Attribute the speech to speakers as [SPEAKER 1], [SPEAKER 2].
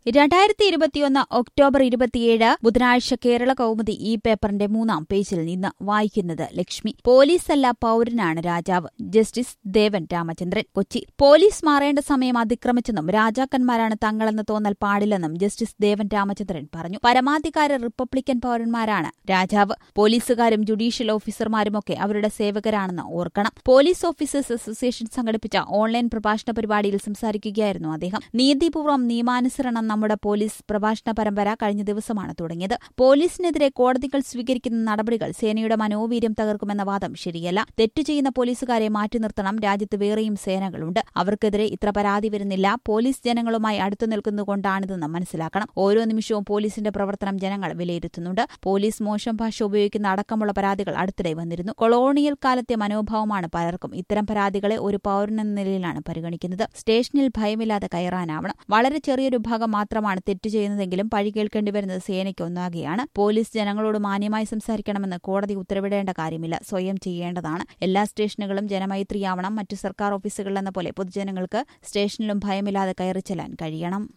[SPEAKER 1] രണ്ടായിരത്തി ഇരുപത്തിയൊന്ന് ഒക്ടോബർ ഇരുപത്തിയേഴ് ബുധനാഴ്ച കേരള കൗമുദി ഈ പേപ്പറിന്റെ മൂന്നാം പേജിൽ നിന്ന് വായിക്കുന്നത് ലക്ഷ്മി പോലീസല്ല പൌരനാണ് രാജാവ് ജസ്റ്റിസ് ദേവൻ രാമചന്ദ്രൻ കൊച്ചി പോലീസ് മാറേണ്ട സമയം അതിക്രമിച്ചെന്നും രാജാക്കന്മാരാണ് തങ്ങളെന്ന് തോന്നൽ പാടില്ലെന്നും ജസ്റ്റിസ് ദേവൻ രാമചന്ദ്രൻ പറഞ്ഞു പരമാധികാര റിപ്പബ്ലിക്കൻ പൌരന്മാരാണ് രാജാവ് പോലീസുകാരും ജുഡീഷ്യൽ ഓഫീസർമാരുമൊക്കെ അവരുടെ സേവകരാണെന്ന് ഓർക്കണം പോലീസ് ഓഫീസേഴ്സ് അസോസിയേഷൻ സംഘടിപ്പിച്ച ഓൺലൈൻ പ്രഭാഷണ പരിപാടിയിൽ സംസാരിക്കുകയായിരുന്നു അദ്ദേഹം നീതിപൂർവ്വം നിയമാനുസരണം നമ്മുടെ പോലീസ് പ്രഭാഷണ പരമ്പര കഴിഞ്ഞ ദിവസമാണ് തുടങ്ങിയത് പോലീസിനെതിരെ കോടതികൾ സ്വീകരിക്കുന്ന നടപടികൾ സേനയുടെ മനോവീര്യം തകർക്കുമെന്ന വാദം ശരിയല്ല തെറ്റു ചെയ്യുന്ന പോലീസുകാരെ മാറ്റി നിർത്തണം രാജ്യത്ത് വേറെയും സേനകളുണ്ട് അവർക്കെതിരെ ഇത്ര പരാതി വരുന്നില്ല പോലീസ് ജനങ്ങളുമായി അടുത്തു നിൽക്കുന്നതുകൊണ്ടാണിതെന്ന് മനസ്സിലാക്കണം ഓരോ നിമിഷവും പോലീസിന്റെ പ്രവർത്തനം ജനങ്ങൾ വിലയിരുത്തുന്നുണ്ട് പോലീസ് മോശം ഭാഷ ഉപയോഗിക്കുന്ന അടക്കമുള്ള പരാതികൾ അടുത്തിടെ വന്നിരുന്നു കൊളോണിയൽ കാലത്തെ മനോഭാവമാണ് പലർക്കും ഇത്തരം പരാതികളെ ഒരു പൌരനെന്ന നിലയിലാണ് പരിഗണിക്കുന്നത് സ്റ്റേഷനിൽ ഭയമില്ലാതെ കയറാനാവണം വളരെ ചെറിയൊരു ഭാഗം മാത്രമാണ് തെറ്റു ചെയ്യുന്നതെങ്കിലും പഴി കേൾക്കേണ്ടി വരുന്നത് സേനയ്ക്ക് ഒന്നാകെയാണ് പോലീസ് ജനങ്ങളോട് മാന്യമായി സംസാരിക്കണമെന്ന് കോടതി ഉത്തരവിടേണ്ട കാര്യമില്ല സ്വയം ചെയ്യേണ്ടതാണ് എല്ലാ സ്റ്റേഷനുകളും ജനമൈത്രിയാവണം മറ്റു സർക്കാർ ഓഫീസുകളിലെന്ന പോലെ പൊതുജനങ്ങൾക്ക് സ്റ്റേഷനിലും ഭയമില്ലാതെ കയറി ചെല്ലാൻ കഴിയണം